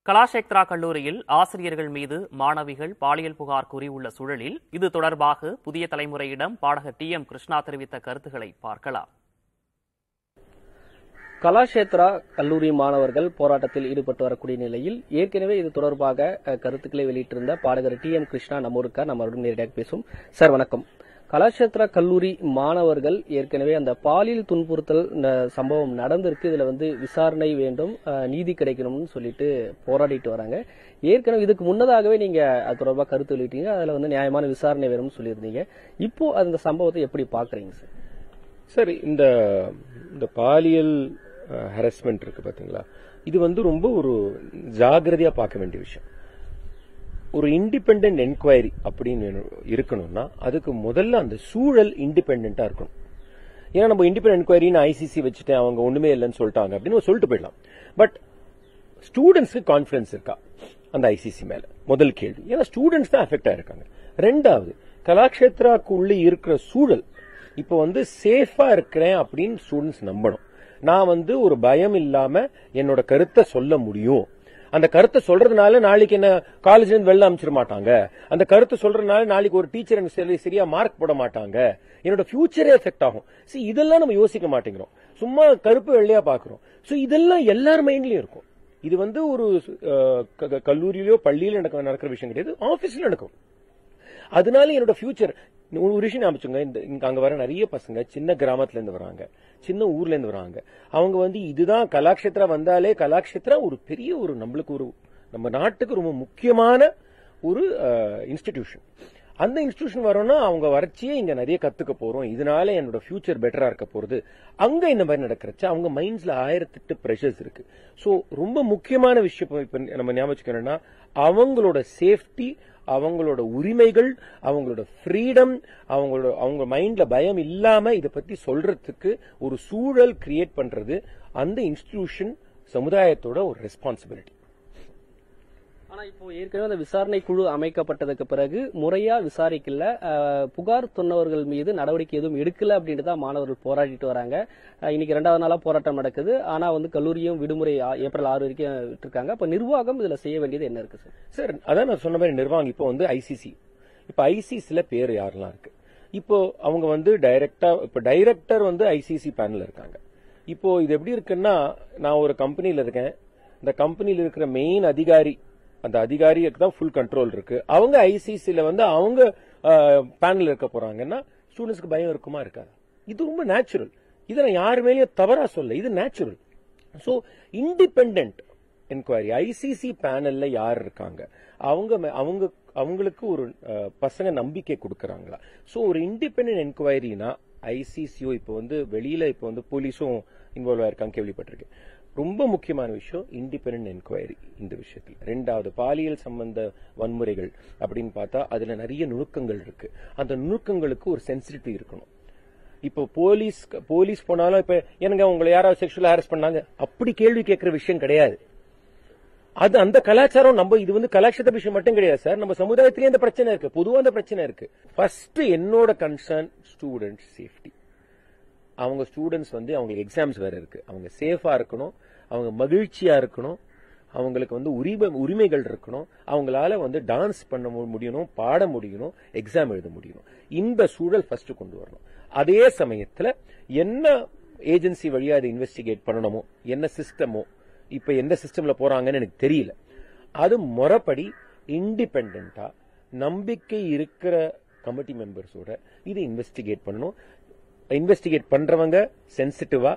கலாஷேத்ரா கல்லூரியில் ஆசிரியர்கள் மீது மாணவிகள் பாலியல் புகார் கூறியுள்ள சூழலில் இது தொடர்பாக புதிய தலைமுறையிடம் பாடகர் டி எம் கிருஷ்ணா தெரிவித்த கருத்துக்களை பார்க்கலாம் கலாஷேத்ரா கல்லூரி மாணவர்கள் போராட்டத்தில் ஈடுபட்டு வரக்கூடிய நிலையில் ஏற்கனவே இது தொடர்பாக அஹ், கருத்துக்களை வெளியிட்டிருந்த பாடகர் டி எம் கிருஷ்ணா நம்ம இருக்கார் நம்மளுடன் நேரடியாக பேசும் சார் வணக்கம் கலாஷேத்ரா கல்லூரி மாணவர்கள் ஏற்கனவே அந்த பாலியல் துன்புறுத்தல் இந்த சம்பவம் நடந்திருக்கு இதுல வந்து விசாரணை வேண்டும் அஹ், நீதி கிடைக்கணும்னு சொல்லிட்டு போராடிட்டு வராங்க ஏற்கனவே இதுக்கு முன்னதாகவே நீங்க அது தொடர்பாக கருத்து வெளியிட்டீங்க அதுல வந்து நியாயமான விசாரணை வேணும்னு சொல்லியிருந்தீங்க இப்போ அந்த சம்பவத்தை எப்படி பாக்குறீங்க சார் சார் இந்த இந்த பாலியல் ஹரஸ்மெண்ட் இருக்கு பாத்தீங்களா இது வந்து ரொம்ப ஒரு ஜாகிரதையா பார்க்க வேண்டிய விஷயம் ஒரு இண்டிபெண்ட் என்கொயரி அப்படின்னு வேணும்- இருக்கணும்னா அதுக்கு முதல்ல அந்த சூழல் இண்டிபெண்டா இருக்கணும் ஏன்னா நம்ம இண்டிபெண்ட் என்கொயரின்னு ஐசிசி வச்சுட்டேன் அவங்க ஒண்ணுமே இல்லைன்னு சொல்லிட்டாங்க அப்படின்னு சொல்லிட்டு போயிடலாம் பட் ஸ்டூடெண்ட்ஸ்க்கு கான்பிடன்ஸ் இருக்கா அந்த ஐசிசி மேல முதல் கேள்வி ஏன்னா ஸ்டூடெண்ட்ஸ் தான் அஃபெக்ட் ஆயிருக்காங்க ரெண்டாவது கலாக்ஷேத்ராக்குள்ள இருக்கிற சூழல் இப்போ வந்து சேஃபா இருக்கிறேன் அப்படின்னு ஸ்டூடெண்ட்ஸ் நம்பணும் நான் வந்து ஒரு பயம் இல்லாம என்னோட கருத்தை சொல்ல முடியும் அந்த கருத்தை சொல்றதுனால நாளைக்கு என்ன காலேஜ்ல இருந்து வெளில அனுப்பிச்சிட மாட்டாங்க அந்த கருத்தை சொல்றதுனால நாளைக்கு ஒரு டீச்சர் எனக்கு சரி- சரியா மார்க் போட மாட்டாங்க என்னோட ஃபியூச்சரே எஃபெக்ட் ஆகும் See இதெல்லாம் நம்ம யோசிக்க மாட்டேங்கிறோம் சும்மா கருப்பு வெள்ளையா பாக்குறோம் சோ இதெல்லாம் எல்லார் மைண்ட்லயும் இருக்கும் இது வந்து ஒரு அஹ், க- க- கல்லூரியிலயோ பள்ளியில நடக்க நடக்கிற விஷயம் கிடையாது ஆபீஸ்ல நடக்கும் அதனால என்னோட ஃபியூச்சர் ஒரு விஷயம் ஞாபகம் இந்த இங்க அங்க வர நிறைய பசங்க சின்ன கிராமத்துல இருந்து வராங்க சின்ன ஊர்ல இருந்து வராங்க அவங்க வந்து இதுதான் கலாக்ஷேத்ரா வந்தாலே கலாக்ஷேத்ரா ஒரு பெரிய ஒரு நம்மளுக்கு ஒரு நம்ம நாட்டுக்கு ரொம்ப முக்கியமான ஒரு இன்ஸ்டிடியூஷன் அந்த இன்ஸ்டிடியூஷன் வரோம்னா அவங்க வறட்சியே இங்க நிறைய கத்துக்க போறோம் இதனால என்னோட ஃபியூச்சர் பெட்டரா இருக்க போறது அங்க இந்த மாதிரி நடக்கிறச்சு அவங்க மைண்ட்ஸ்ல ஆயிரத்தெட்டு ப்ரெஷர்ஸ் இருக்கு சோ ரொம்ப முக்கியமான விஷயம் இப்ப- இப்ப நம்ம ஞாபகம் வச்சுக்கணும்னா அவங்களோட சேஃப்டி அவங்களோட உரிமைகள் அவங்களோட ஃப்ரீடம் அவங்களோட அவங்க மைண்ட்ல பயம் இல்லாம இத பத்தி சொல்றதுக்கு ஒரு சூழல் கிரியேட் பண்றது அந்த இன்ஸ்டிடியூஷன் சமுதாயத்தோட ஒரு ரெஸ்பான்சிபிலிட்டி ஆனா இப்போ ஏற்கனவே அந்த விசாரணை குழு அமைக்கப்பட்டதுக்கு பிறகு முறையா விசாரிக்கல அஹ், புகார் சொன்னவர்கள் மீது நடவடிக்கை எதுவும் எடுக்கல அப்படின்ட்டு தான் மாணவர்கள் போராடிட்டு வராங்க அஹ், இன்னைக்கு ரெண்டாவது நாளா போராட்டம் நடக்குது ஆனா வந்து கல்லூரியும் விடுமுறை ஆ- ஏப்ரல் ஆறு வரைக்கும் விட்டுருக்காங்க அப்ப நிர்வாகம் இதுல செய்ய வேண்டியது என்ன இருக்கு சார் சார் அதான் நான் சொன்ன மாதிரி நிர்வாகம் இப்போ வந்து ஐசிசி இப்போ ஐசிசில பேர் யாரெல்லாம் இருக்கு இப்போ அவங்க வந்து டைரக்டா இப்போ டைரக்டர் வந்து ஐசிசி பேனல் இருக்காங்க இப்போ இது எப்படி இருக்குன்னா நான் ஒரு கம்பெனில இருக்கேன் இந்த கம்பெனில இருக்கிற மெயின் அதிகாரி அந்த அதிகாரிக்கு தான் ஃபுல் கண்ட்ரோல் இருக்கு அவங்க ஐசிசில வந்து அவங்க பேனல் இருக்க போறாங்கன்னா ஸ்டூடெண்ட்ஸ்க்கு பயம் இருக்குமா இருக்காது இது ரொம்ப நேச்சுரல் இதை நான் யார் மேலேயும் தவறா சொல்ல இது natural so independent enquiry ICC பேனல்ல யார் இருக்காங்க அவங்க மே- அவங்க அவங்களுக்கு ஒரு அஹ், பசங்க நம்பிக்கை கொடுக்கறாங்களா சோ ஒரு இண்டிபெண்டன்ட் என்கொயரினா ஐசிசியோ இப்போ வந்து வெளியில இப்போ வந்து போலீஸும் இன்வால்வ் ஆயிருக்காங்க கேள்விப்பட்டிருக்கேன் ரொம்ப முக்கியமான விஷயம் இண்டிபெண்டன்ட் என்கொயரி இந்த விஷயத்துல ரெண்டாவது பாலியல் சம்பந்த வன்முறைகள் அப்படின்னு பார்த்தா அதுல நிறைய நுணுக்கங்கள் இருக்கு அந்த நுணுக்கங்களுக்கு ஒரு சென்சிட்டிவிட்டி இருக்கணும் இப்போ போலீஸ் போலீஸ் போனாலும் இப்ப எனக்கு உங்களை யாராவது செக்ஷுவல் ஹாரஸ் பண்ணாங்க அப்படி கேள்வி கேட்கிற விஷயம் கிடையாது அது அந்த கலாச்சாரம் நம்ம இது வந்து கலாச்சார விஷயம் மட்டும் கிடையாது சார் நம்ம சமுதாயத்திலேயே அந்த பிரச்சனை இருக்கு பொதுவா அந்த பிரச்சனை இருக்கு ஃபர்ஸ்ட் என்னோட கன்சர்ன் ஸ்டூடெண்ட் சேஃப்டி அவங்க ஸ்டூடெண்ட்ஸ் வந்து அவங்களுக்கு எக்ஸாம்ஸ் வேற இருக்கு அவங்க சேஃபா இருக்கணும் அவங்க மகிழ்ச்சியா இருக்கணும் அவங்களுக்கு வந்து உரிமை உரிமைகள் இருக்கணும் அவங்களால வந்து டான்ஸ் பண்ண மு- முடியணும் பாட முடியணும் எக்ஸாம் எழுத முடியணும் இந்த சூழல் ஃபர்ஸ்ட் கொண்டு வரணும் அதே சமயத்துல என்ன ஏஜென்சி வழியா அதை இன்வெஸ்டிகேட் பண்ணணுமோ என்ன சிஸ்டமோ இப்ப எந்த சிஸ்டம்ல போறாங்கன்னு எனக்கு தெரியல அது முறைப்படி இண்டிபெண்டா நம்பிக்கை இருக்கிற கமிட்டி மெம்பர்ஸோட இதை இன்வெஸ்டிகேட் பண்ணணும் இன்வெஸ்டிகேட் பண்றவங்க சென்சிட்டிவா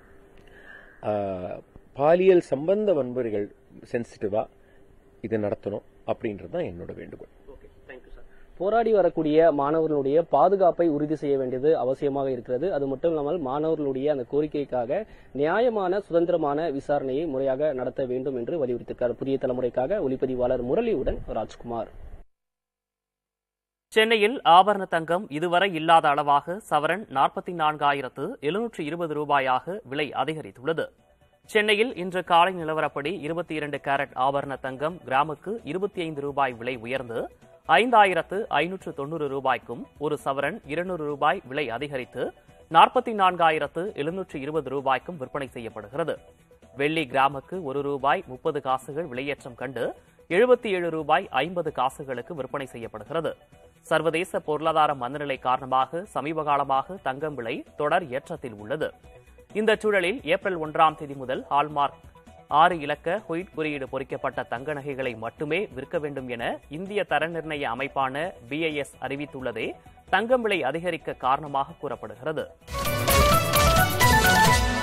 பாலியல் சம்பந்த வன்முறைகள் சென்சிட்டிவா இதை நடத்தணும் அப்படின்றது தான் என்னோட வேண்டுகோள் போராடி வரக்கூடிய மாணவர்களுடைய பாதுகாப்பை உறுதி செய்ய வேண்டியது அவசியமாக இருக்கிறது அது மட்டும் இல்லாமல் மாணவர்களுடைய அந்த கோரிக்கைக்காக நியாயமான சுதந்திரமான விசாரணையை முறையாக நடத்த வேண்டும் என்று வலியுறுத்தியிருக்கார் புதிய தலைமுறைக்காக ஒளிப்பதிவாளர் முரளியுடன் ராஜ்குமார் சென்னையில் ஆபரண தங்கம் இதுவரை இல்லாத அளவாக சவரன் நாற்பத்தி நான்காயிரத்து எழுநூற்று இருபது ரூபாயாக விலை அதிகரித்துள்ளது சென்னையில் இன்று காலை நிலவரப்படி இருபத்தி இரண்டு கேரட் ஆபரண தங்கம் கிராமுக்கு இருபத்தி ஐந்து ரூபாய் விலை உயர்ந்து ஐந்தாயிரத்து ஐநூற்று தொண்ணூறு ரூபாய்க்கும் ஒரு சவரன் இருநூறு ரூபாய் விலை அதிகரித்து நாற்பத்தி நான்காயிரத்து எழுநூற்று இருபது ரூபாய்க்கும் விற்பனை செய்யப்படுகிறது வெள்ளி கிராமுக்கு ஒரு ரூபாய் முப்பது காசுகள் விலையேற்றம் கண்டு எழுபத்தி ஏழு ரூபாய் ஐம்பது காசுகளுக்கு விற்பனை செய்யப்படுகிறது சர்வதேச பொருளாதார மந்தநிலை காரணமாக சமீப காலமாக தங்கம் விலை தொடர் ஏற்றத்தில் உள்ளது இந்த சூழலில் ஏப்ரல் ஒன்றாம் தேதி முதல் ஹால்மார்க் ஆறு இலக்க ஹொயிட் குறியீடு பொறிக்கப்பட்ட தங்க நகைகளை மட்டுமே விற்க வேண்டும் என இந்திய தர நிர்ணய அமைப்பான பிஐஎஸ் அறிவித்துள்ளதே தங்கம் விலை அதிகரிக்க காரணமாக கூறப்படுகிறது